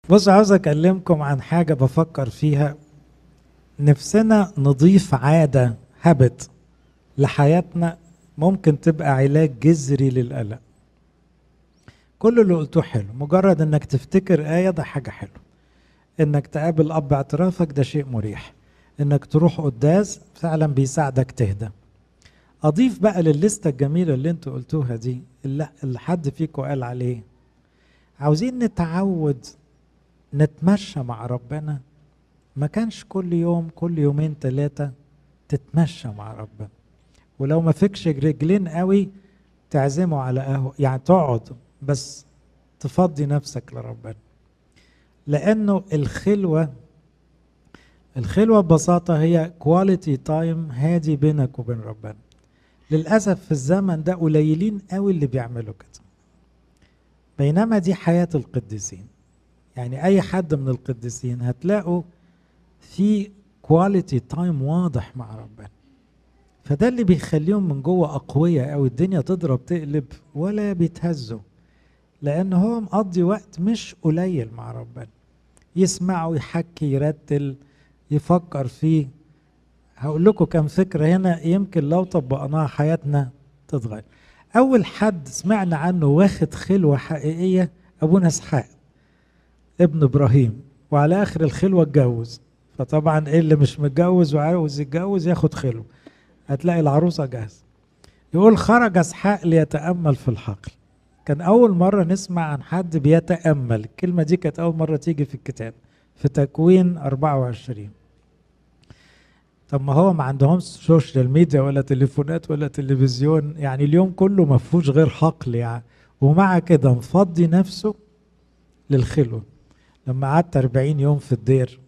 بص عاوز اكلمكم عن حاجه بفكر فيها نفسنا نضيف عاده هابت لحياتنا ممكن تبقى علاج جذري للقلق كل اللي قلتوه حلو مجرد انك تفتكر آية ده حاجة حلوة انك تقابل اب اعترافك ده شيء مريح انك تروح قداس فعلا بيساعدك تهدى اضيف بقى للستة الجميلة اللي انتوا قلتوها دي اللي اللي حد فيكم قال عليه عاوزين نتعود نتمشى مع ربنا ما كانش كل يوم كل يومين ثلاثة تتمشى مع ربنا ولو ما فيكش رجلين قوي تعزمه على قهوة يعني تقعد بس تفضي نفسك لربنا لأنه الخلوة الخلوة ببساطة هي كواليتي تايم هادي بينك وبين ربنا للأسف في الزمن ده قليلين قوي اللي بيعملوا كده بينما دي حياة القديسين يعني أي حد من القديسين هتلاقوا في كواليتي تايم واضح مع ربنا فده اللي بيخليهم من جوه أقوياء أو الدنيا تضرب تقلب ولا بيتهزوا لأن هو مقضي وقت مش قليل مع ربنا يسمع ويحكي يرتل يفكر فيه هقول لكم كم فكرة هنا يمكن لو طبقناها حياتنا تتغير أول حد سمعنا عنه واخد خلوة حقيقية أبونا إسحاق ابن إبراهيم وعلى آخر الخلوة اتجوز فطبعا إيه اللي مش متجوز وعاوز يتجوز ياخد خلوة هتلاقي العروسة جاهزة يقول خرج إسحاق ليتأمل في الحقل كان أول مرة نسمع عن حد بيتأمل الكلمة دي كانت أول مرة تيجي في الكتاب في تكوين 24 طب ما هو ما عندهمش سوشيال ميديا ولا تليفونات ولا تلفزيون يعني اليوم كله ما فيهوش غير حقل يعني ومع كده مفضي نفسه للخلوة لما قعدت 40 يوم في الدير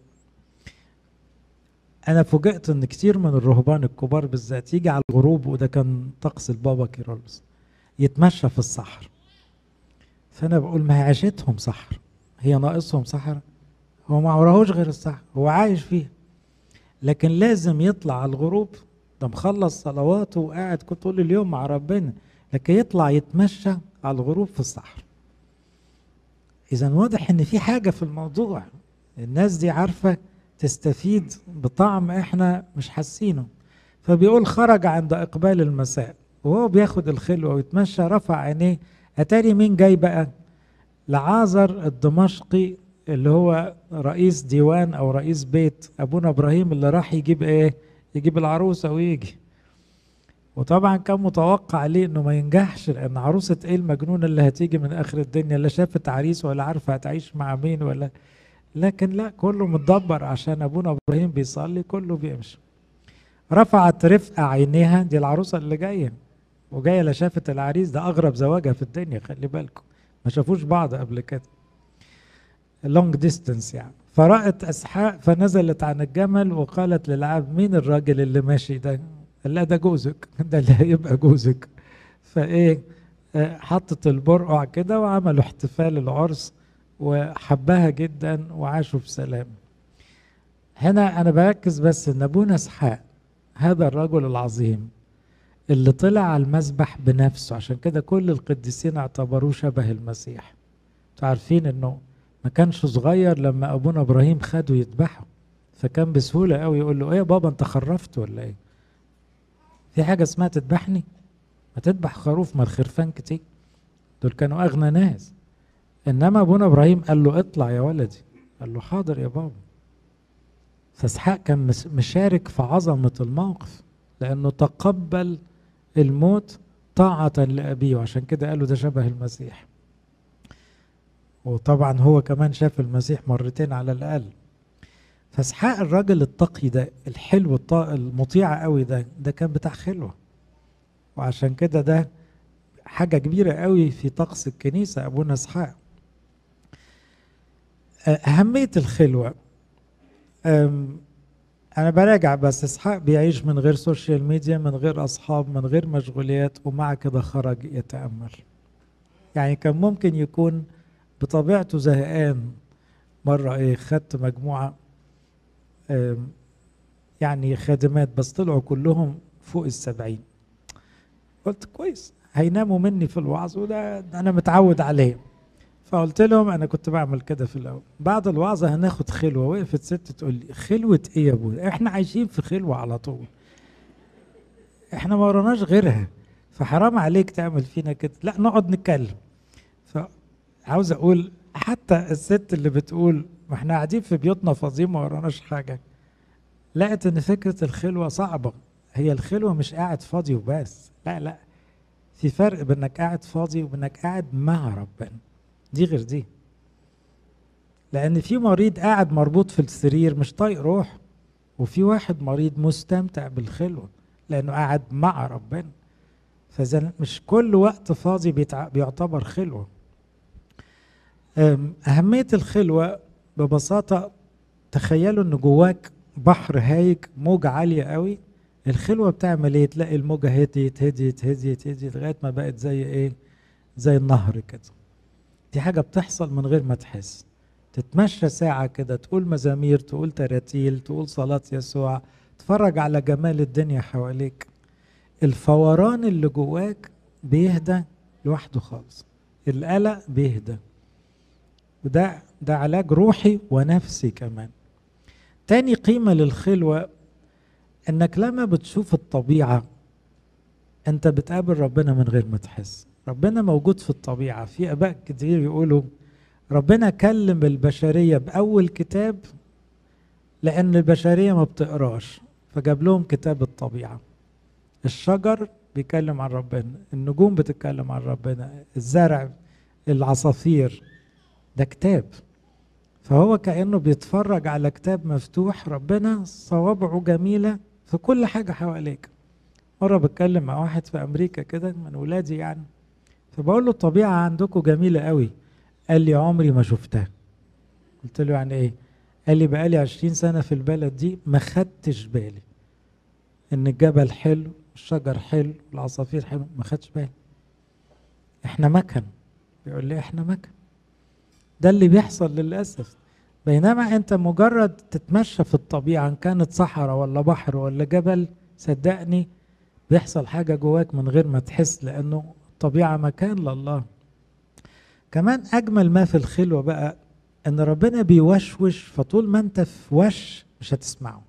انا فوجئت ان كتير من الرهبان الكبار بالذات يجي على الغروب وده كان طقس البابا كيرلس يتمشى في الصحر فانا بقول ما هي عيشتهم صحر هي ناقصهم صحر هو ما وراهوش غير الصحر هو عايش فيها لكن لازم يطلع على الغروب ده مخلص صلواته وقاعد طول اليوم مع ربنا لكن يطلع يتمشى على الغروب في الصحر اذا واضح ان في حاجه في الموضوع الناس دي عارفه تستفيد بطعم احنا مش حاسينه فبيقول خرج عند اقبال المساء وهو بياخد الخلوه ويتمشى رفع عينيه اتاري مين جاي بقى لعازر الدمشقي اللي هو رئيس ديوان او رئيس بيت ابونا ابراهيم اللي راح يجيب ايه يجيب العروسه ويجي وطبعا كان متوقع عليه انه ما ينجحش لان عروسه ايه المجنونه اللي هتيجي من اخر الدنيا لا شافت عريس ولا عارفه هتعيش مع مين ولا لكن لا كله متدبر عشان ابونا ابراهيم بيصلي كله بيمشي رفعت رفقه عينيها دي العروسه اللي جايه وجايه لا شافت العريس ده اغرب زواجها في الدنيا خلي بالكم ما شافوش بعض قبل كده لونج ديستنس يعني فرأت اسحاق فنزلت عن الجمل وقالت للعبد مين الراجل اللي ماشي ده قال لها ده جوزك ده اللي هيبقى جوزك فايه حطت البرقع كده وعملوا احتفال العرس وحبها جدا وعاشوا بسلام هنا انا بركز بس ان ابونا اسحاق هذا الرجل العظيم اللي طلع على المسبح بنفسه عشان كده كل القديسين اعتبروه شبه المسيح انتوا عارفين انه ما كانش صغير لما ابونا ابراهيم خده يذبحه فكان بسهوله قوي يقول له ايه يا بابا انت خرفت ولا ايه في حاجه اسمها تذبحني ما تذبح خروف ما الخرفان كتير دول كانوا اغنى ناس انما ابونا ابراهيم قال له اطلع يا ولدي قال له حاضر يا بابا فاسحاق كان مشارك في عظمه الموقف لانه تقبل الموت طاعه لابيه وعشان كده قالوا ده شبه المسيح وطبعا هو كمان شاف المسيح مرتين على الاقل فاسحاق الراجل التقي ده الحلو المطيع قوي ده ده كان بتاع خلوه وعشان كده ده حاجه كبيره قوي في طقس الكنيسه ابونا اسحاق أهمية الخلوة أنا براجع بس إسحاق بيعيش من غير سوشيال ميديا من غير أصحاب من غير مشغوليات ومع كده خرج يتأمل يعني كان ممكن يكون بطبيعته زهقان مرة إيه خدت مجموعة يعني خادمات بس طلعوا كلهم فوق السبعين قلت كويس هيناموا مني في الوعظ وده أنا متعود عليه فقلت لهم انا كنت بعمل كده في الاول بعد الوعظه هناخد خلوه وقفت ست تقول لي خلوه ايه يا ابويا احنا عايشين في خلوه على طول احنا ما وراناش غيرها فحرام عليك تعمل فينا كده لا نقعد نتكلم فعاوز اقول حتى الست اللي بتقول ما احنا قاعدين في بيوتنا فاضيين ما وراناش حاجه لقت ان فكره الخلوه صعبه هي الخلوه مش قاعد فاضي وبس لا لا في فرق بينك قاعد فاضي وبينك قاعد مع ربنا دي غير دي لان في مريض قاعد مربوط في السرير مش طايق روح وفي واحد مريض مستمتع بالخلوه لانه قاعد مع ربنا فاذا مش كل وقت فاضي بيتع... بيعتبر خلوه اهميه الخلوه ببساطه تخيلوا ان جواك بحر هايج موجة عالية قوي الخلوة بتعمل ايه تلاقي الموجة هديت هديت هديت هديت لغاية ما بقت زي ايه زي النهر كده دي حاجة بتحصل من غير ما تحس تتمشى ساعة كده تقول مزامير تقول تراتيل تقول صلاة يسوع تتفرج على جمال الدنيا حواليك الفوران اللي جواك بيهدى لوحده خالص القلق بيهدى وده ده علاج روحي ونفسي كمان تاني قيمة للخلوة انك لما بتشوف الطبيعة انت بتقابل ربنا من غير ما تحس ربنا موجود في الطبيعة في اباء كتير يقولوا ربنا كلم البشرية بأول كتاب لأن البشرية ما بتقراش فجاب لهم كتاب الطبيعة الشجر بيتكلم عن ربنا النجوم بتتكلم عن ربنا الزرع العصافير ده كتاب فهو كأنه بيتفرج على كتاب مفتوح ربنا صوابعه جميلة في كل حاجة حواليك مرة بتكلم مع واحد في أمريكا كده من ولادي يعني فبقول له الطبيعة عندكم جميلة قوي قال لي عمري ما شفتها قلت له يعني ايه قال لي بقالي عشرين سنة في البلد دي ما خدتش بالي ان الجبل حلو الشجر حلو العصافير حلو ما خدتش بالي احنا مكن بيقول لي احنا مكن ده اللي بيحصل للأسف بينما انت مجرد تتمشى في الطبيعة ان كانت صحراء ولا بحر ولا جبل صدقني بيحصل حاجة جواك من غير ما تحس لأنه الطبيعة مكان لله كمان أجمل ما في الخلوة بقى إن ربنا بيوشوش فطول ما أنت في وش مش هتسمعه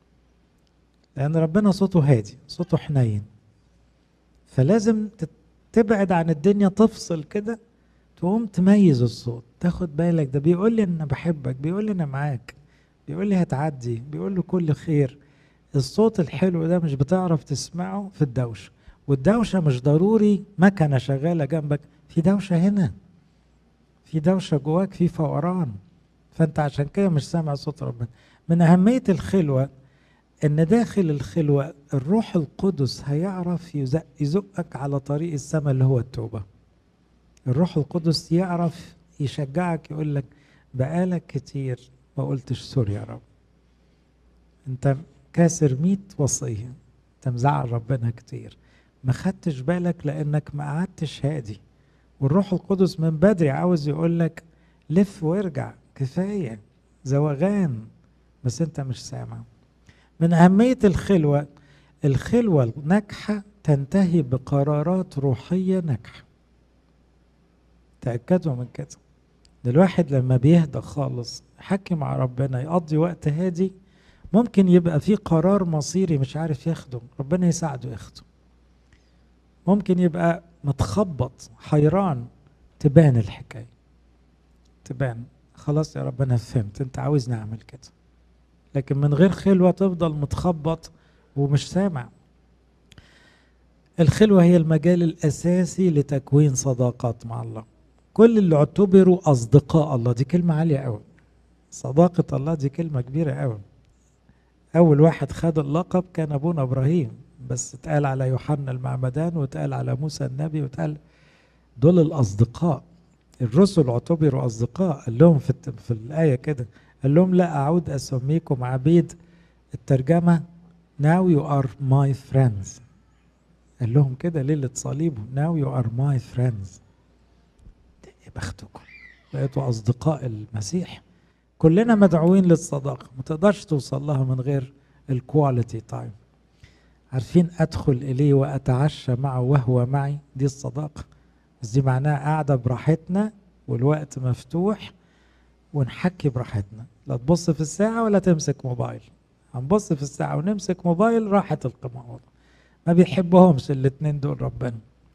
لأن ربنا صوته هادي صوته حنين فلازم تبعد عن الدنيا تفصل كده تقوم تميز الصوت تاخد بالك ده بيقول لي انا بحبك بيقول لي انا معاك بيقول لي هتعدي بيقول له كل خير الصوت الحلو ده مش بتعرف تسمعه في الدوشه والدوشه مش ضروري مكنه شغاله جنبك في دوشه هنا في دوشه جواك في فوران فانت عشان كده مش سامع صوت ربنا من اهميه الخلوه ان داخل الخلوه الروح القدس هيعرف يزق يزقك على طريق السماء اللي هو التوبه الروح القدس يعرف يشجعك يقول لك بقالك كتير ما قلتش سوري يا رب انت كاسر مية وصية انت مزعل ربنا كتير ما خدتش بالك لانك ما قعدتش هادي والروح القدس من بدري عاوز يقول لك لف وارجع كفاية زوغان بس انت مش سامع من أهمية الخلوة الخلوة الناجحة تنتهي بقرارات روحية ناجحة تأكدوا من كده الواحد لما بيهدى خالص يحكي مع ربنا يقضي وقت هادي ممكن يبقى في قرار مصيري مش عارف ياخده ربنا يساعده ياخده ممكن يبقى متخبط حيران تبان الحكاية تبان خلاص يا رب انا فهمت انت عاوزني اعمل كده لكن من غير خلوة تفضل متخبط ومش سامع الخلوة هي المجال الأساسي لتكوين صداقات مع الله كل اللي اعتبروا أصدقاء الله دي كلمة عالية أوي صداقة الله دي كلمة كبيرة أوي أول واحد خد اللقب كان أبونا إبراهيم بس اتقال على يوحنا المعمدان واتقال على موسى النبي واتقال دول الأصدقاء الرسل اعتبروا أصدقاء قال لهم في, في الآية كده قال لهم لا أعود أسميكم عبيد الترجمة now you are my friends قال لهم كده ليلة صليبه now you are my friends يا بختكم بقيتوا أصدقاء المسيح كلنا مدعوين للصداقة ما تقدرش توصل لها من غير الكواليتي تايم عارفين أدخل إليه وأتعشى معه وهو معي دي الصداقة بس دي معناها قاعدة براحتنا والوقت مفتوح ونحكي براحتنا لا تبص في الساعة ولا تمسك موبايل هنبص في الساعة ونمسك موبايل راحت القمر ما بيحبهمش الاتنين دول ربنا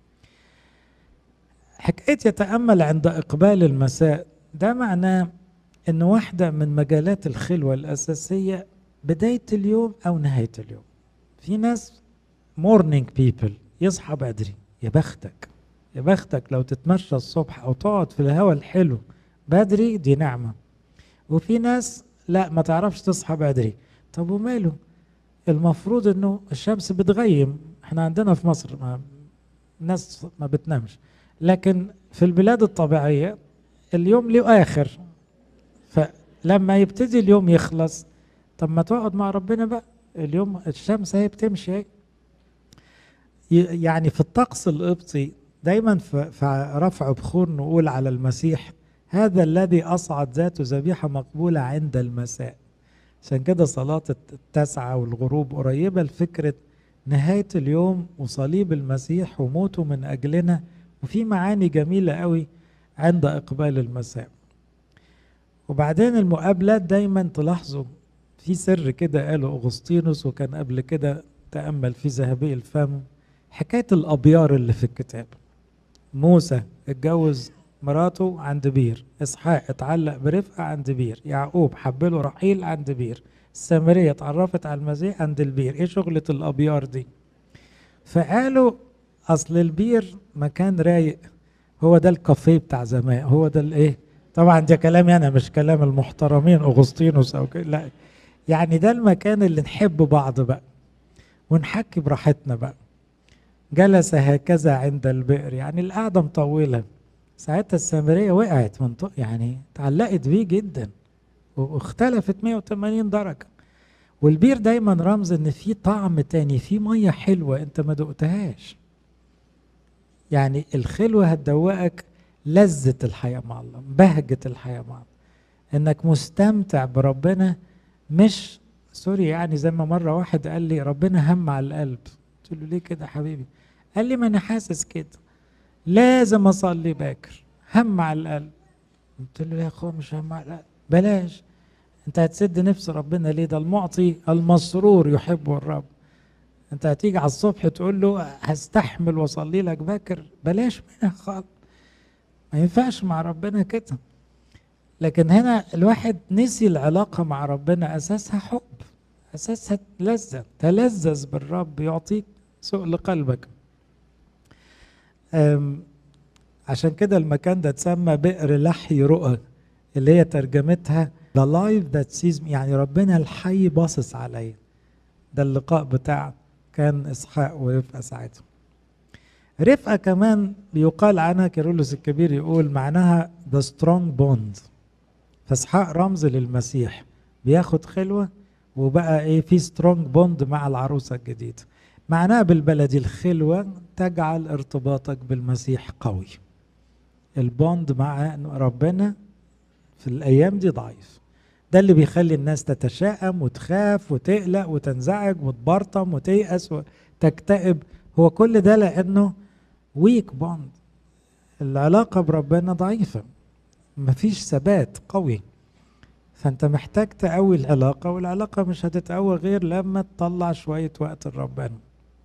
حكاية يتأمل عند إقبال المساء ده معناه إن واحدة من مجالات الخلوة الأساسية بداية اليوم أو نهاية اليوم في ناس مورنينج بيبل يصحى بدري يا بختك يا بختك لو تتمشى الصبح أو تقعد في الهواء الحلو بدري دي نعمة وفي ناس لا ما تعرفش تصحى بدري طب وماله المفروض انه الشمس بتغيم احنا عندنا في مصر ما الناس ما بتنامش لكن في البلاد الطبيعية اليوم له آخر فلما يبتدي اليوم يخلص طب ما تقعد مع ربنا بقى اليوم الشمس هي بتمشي يعني في الطقس القبطي دايما في رفع بخور نقول على المسيح هذا الذي أصعد ذاته ذبيحة مقبولة عند المساء عشان كده صلاة التسعة والغروب قريبة لفكرة نهاية اليوم وصليب المسيح وموته من أجلنا وفي معاني جميلة قوي عند إقبال المساء وبعدين المقابلات دايما تلاحظوا في سر كده قاله أغسطينوس وكان قبل كده تأمل في ذهبي الفم حكاية الأبيار اللي في الكتاب موسى اتجوز مراته عند بير اسحاق اتعلق برفقه عند بير يعقوب حبله رحيل عند بير السامريه اتعرفت على المسيح عند البير ايه شغله الابيار دي فقالوا اصل البير مكان رايق هو ده الكافيه بتاع زمان هو ده الايه طبعا ده كلامي انا مش كلام المحترمين اغسطينوس او كده لا يعني ده المكان اللي نحب بعض بقى ونحكي براحتنا بقى جلس هكذا عند البئر يعني القعده مطوله ساعتها السامريه وقعت من يعني اتعلقت بيه جدا واختلفت 180 درجه والبير دايما رمز ان في طعم تاني في ميه حلوه انت ما دقتهاش يعني الخلوه هتدوقك لذه الحياه مع الله بهجه الحياه مع الله انك مستمتع بربنا مش سوري يعني زي ما مره واحد قال لي ربنا هم على القلب قلت له ليه كده حبيبي قال لي ما انا حاسس كده لازم اصلي باكر هم على القلب قلت له يا اخويا مش هم على القلب بلاش انت هتسد نفس ربنا ليه ده المعطي المسرور يحبه الرب انت هتيجي على الصبح تقول له هستحمل واصلي لك باكر بلاش منها خالص ما ينفعش مع ربنا كده لكن هنا الواحد نسي العلاقه مع ربنا اساسها حب اساسها لذه تلذذ بالرب يعطيك سوء لقلبك عشان كده المكان ده اتسمى بئر لحي رؤى اللي هي ترجمتها the life that sees me يعني ربنا الحي باصص عليا ده اللقاء بتاع كان اسحاق ورفقه ساعتها رفقه كمان بيقال عنها كيرلس الكبير يقول معناها the strong bond فاسحاق رمز للمسيح بياخد خلوه وبقى ايه في سترونج بوند مع العروسه الجديده معناها بالبلدي الخلوة تجعل ارتباطك بالمسيح قوي البوند مع ربنا في الأيام دي ضعيف ده اللي بيخلي الناس تتشائم وتخاف وتقلق وتنزعج وتبرطم وتيأس وتكتئب هو كل ده لأنه ويك بوند العلاقة بربنا ضعيفة مفيش ثبات قوي فانت محتاج تقوي العلاقة والعلاقة مش هتتقوى غير لما تطلع شوية وقت لربنا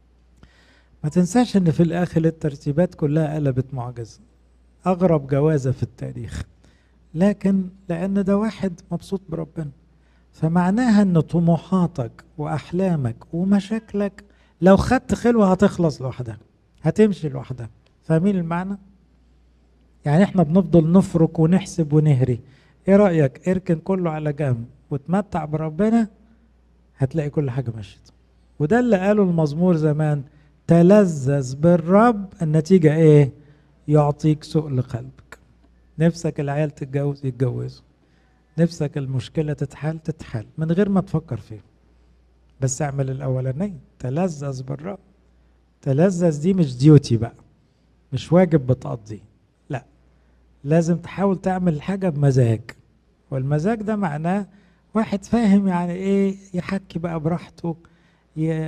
ما تنساش ان في الاخر الترتيبات كلها قلبت معجزة اغرب جوازة في التاريخ لكن لان ده واحد مبسوط بربنا فمعناها ان طموحاتك واحلامك ومشاكلك لو خدت خلوة هتخلص لوحدها هتمشي لوحدها فاهمين المعنى يعني احنا بنفضل نفرك ونحسب ونهري ايه رأيك اركن كله على جنب وتمتع بربنا هتلاقي كل حاجة مشيت وده اللي قاله المزمور زمان تلذذ بالرب النتيجة ايه يعطيك سوء لقلبك نفسك العيال تتجوز يتجوزوا نفسك المشكلة تتحل تتحل من غير ما تفكر فيه بس اعمل الأولانية تلذذ بالرب تلذذ دي مش ديوتي بقى مش واجب بتقضيه لا لازم تحاول تعمل الحاجة بمزاج والمزاج ده معناه واحد فاهم يعني ايه يحكي بقى براحته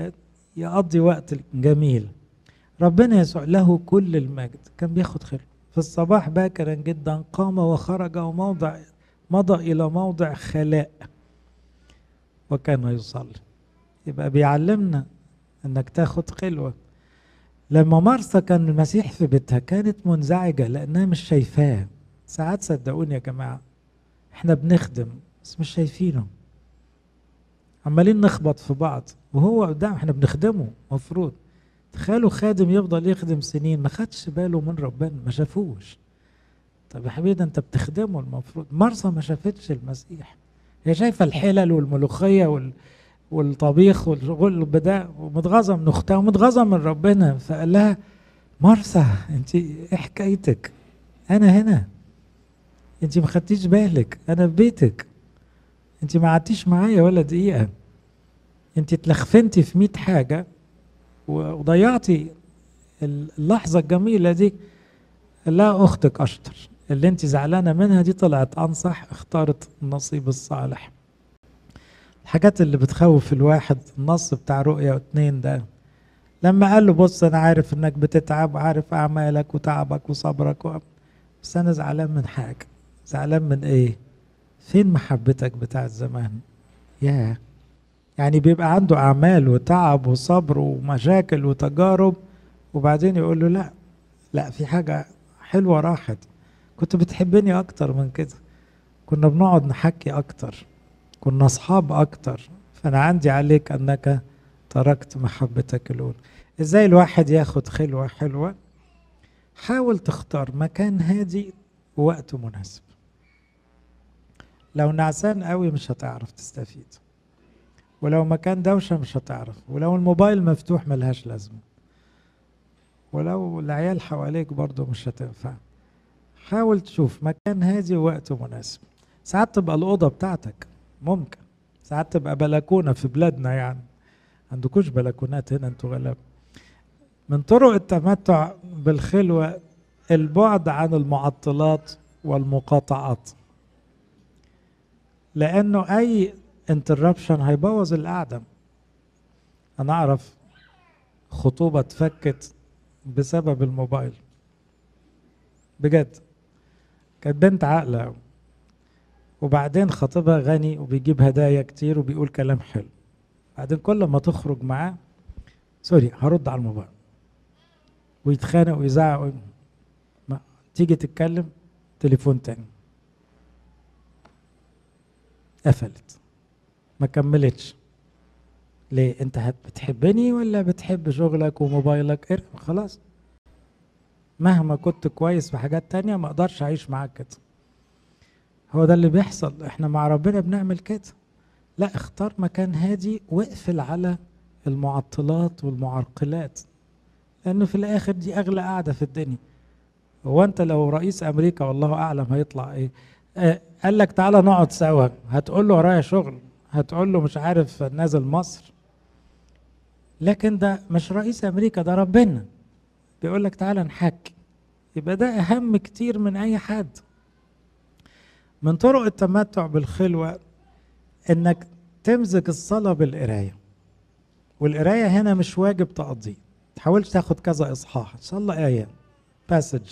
يقضي وقت جميل ربنا يسوع له كل المجد كان بياخد خير في الصباح باكرا جدا قام وخرج وموضع مضى إلى موضع خلاء وكان يصلي يبقى بيعلمنا انك تاخد خلوة لما مرسى كان المسيح في بيتها كانت منزعجة لأنها مش شايفاه ساعات صدقوني يا جماعة احنا بنخدم بس مش شايفينه عمالين نخبط في بعض وهو قدام احنا بنخدمه مفروض تخيلوا خادم يفضل يخدم سنين ما خدش باله من ربنا ما شافوش طب يا حبيبي ده انت بتخدمه المفروض مرسى ما شافتش المسيح هي شايفه الحلل والملوخيه وال والطبيخ والشغل بدا ومتغاظه من اختها ومتغاظه من ربنا فقال لها مرسى انت ايه حكايتك انا هنا انت ما خدتيش بالك انا في بيتك انت ما قعدتيش معايا ولا دقيقه انت اتلخفنتي في مئة حاجه وضيعتي اللحظه الجميله دي لا اختك اشطر اللي انت زعلانه منها دي طلعت انصح اختارت النصيب الصالح الحاجات اللي بتخوف الواحد النص بتاع رؤيا اتنين ده لما قال له بص انا عارف انك بتتعب وعارف اعمالك وتعبك وصبرك و... بس انا زعلان من حاجه زعلان من ايه فين محبتك بتاع زمان يا يعني بيبقى عنده اعمال وتعب وصبر ومشاكل وتجارب وبعدين يقول له لا لا في حاجه حلوه راحت كنت بتحبني اكتر من كده كنا بنقعد نحكي اكتر كنا اصحاب اكتر فانا عندي عليك انك تركت محبتك الاولى ازاي الواحد ياخد خلوه حلوه حاول تختار مكان هادي ووقت مناسب لو نعسان قوي مش هتعرف تستفيد ولو مكان دوشة مش هتعرف ولو الموبايل مفتوح ملهاش لازمة ولو العيال حواليك برضو مش هتنفع حاول تشوف مكان هادي ووقت مناسب ساعات تبقى الأوضة بتاعتك ممكن ساعات تبقى بلكونة في بلادنا يعني عندكوش بلكونات هنا انتوا غلاب من طرق التمتع بالخلوة البعد عن المعطلات والمقاطعات لأنه أي انتربشن هيبوظ القعدة أنا أعرف خطوبة اتفكت بسبب الموبايل بجد كانت بنت عاقلة وبعدين خطيبها غني وبيجيب هدايا كتير وبيقول كلام حلو بعدين كل ما تخرج معاه سوري هرد على الموبايل ويتخانق ويزعق ما تيجي تتكلم تليفون تاني قفلت ما كملتش ليه انت بتحبني ولا بتحب شغلك وموبايلك ارمي خلاص مهما كنت كويس في حاجات تانية ما اقدرش اعيش معاك كده هو ده اللي بيحصل احنا مع ربنا بنعمل كده لا اختار مكان هادي واقفل على المعطلات والمعرقلات لانه في الاخر دي اغلى قاعده في الدنيا هو انت لو رئيس امريكا والله اعلم هيطلع ايه آه قال لك تعالى نقعد سوا هتقول له ورايا شغل هتقول له مش عارف نازل مصر لكن ده مش رئيس امريكا ده ربنا بيقول لك تعالى نحكي يبقى ده اهم كتير من اي حد من طرق التمتع بالخلوه انك تمزج الصلاه بالقرايه والقرايه هنا مش واجب تقضيه تحاولش تاخد كذا اصحاح ان شاء الله ايه باسج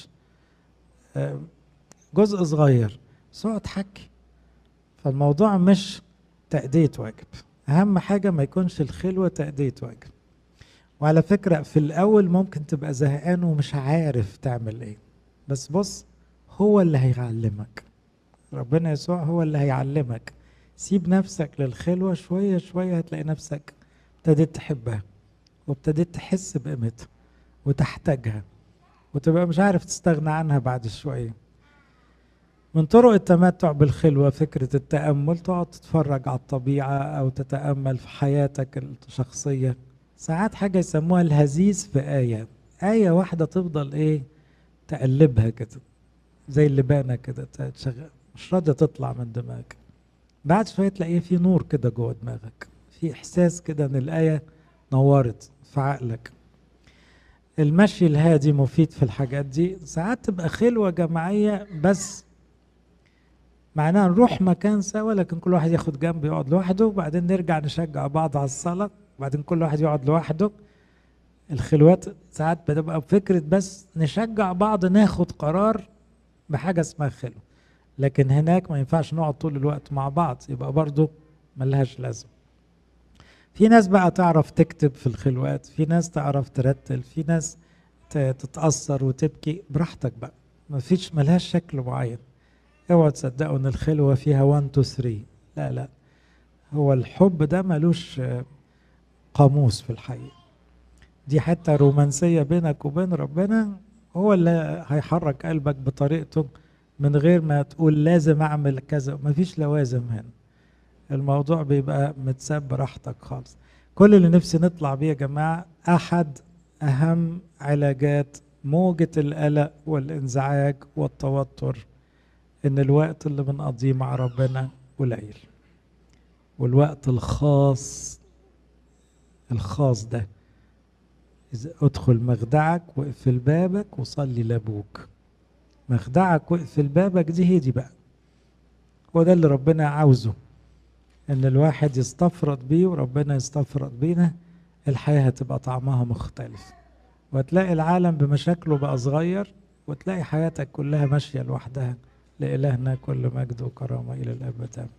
جزء صغير بس اقعد حكي فالموضوع مش تأدية واجب أهم حاجة ما يكونش الخلوة تأدية واجب وعلى فكرة في الأول ممكن تبقى زهقان ومش عارف تعمل إيه بس بص هو اللي هيعلمك ربنا يسوع هو اللي هيعلمك سيب نفسك للخلوة شوية شوية هتلاقي نفسك ابتديت تحبها وابتديت تحس بقيمتها وتحتاجها وتبقى مش عارف تستغنى عنها بعد شوية من طرق التمتع بالخلوة فكرة التأمل تقعد تتفرج على الطبيعة أو تتأمل في حياتك الشخصية ساعات حاجة يسموها الهزيز في آية آية واحدة تفضل إيه تقلبها كده زي اللبانة كده تشغل مش راضية تطلع من دماغك بعد شوية تلاقيه في نور كده جوه دماغك في إحساس كده إن الآية نورت في عقلك المشي الهادي مفيد في الحاجات دي ساعات تبقى خلوة جماعية بس معناها نروح مكان سوا لكن كل واحد ياخد جنب يقعد لوحده وبعدين نرجع نشجع بعض على الصلاة وبعدين كل واحد يقعد لوحده الخلوات ساعات بتبقى فكرة بس نشجع بعض ناخد قرار بحاجة اسمها خلوة لكن هناك ما ينفعش نقعد طول الوقت مع بعض يبقى برضه ملهاش لازمة في ناس بقى تعرف تكتب في الخلوات في ناس تعرف ترتل في ناس تتأثر وتبكي براحتك بقى ما فيش ملهاش شكل معين اوعوا تصدقوا ان الخلوة فيها 1 2 3 لا لا هو الحب ده ملوش قاموس في الحقيقة دي حتى رومانسية بينك وبين ربنا هو اللي هيحرك قلبك بطريقته من غير ما تقول لازم اعمل كذا مفيش لوازم هنا الموضوع بيبقى متساب براحتك خالص كل اللي نفسي نطلع بيه يا جماعة أحد أهم علاجات موجة القلق والانزعاج والتوتر إن الوقت اللي بنقضيه مع ربنا قليل والوقت الخاص الخاص ده إذا ادخل مخدعك واقفل بابك وصلي لابوك مخدعك واقفل بابك دي هي دي بقى هو ده اللي ربنا عاوزه ان الواحد يستفرد بيه وربنا يستفرد بينا الحياة هتبقى طعمها مختلف وتلاقي العالم بمشاكله بقى صغير وتلاقي حياتك كلها ماشية لوحدها لإلهنا كل مجد وكرامة إلى الأبد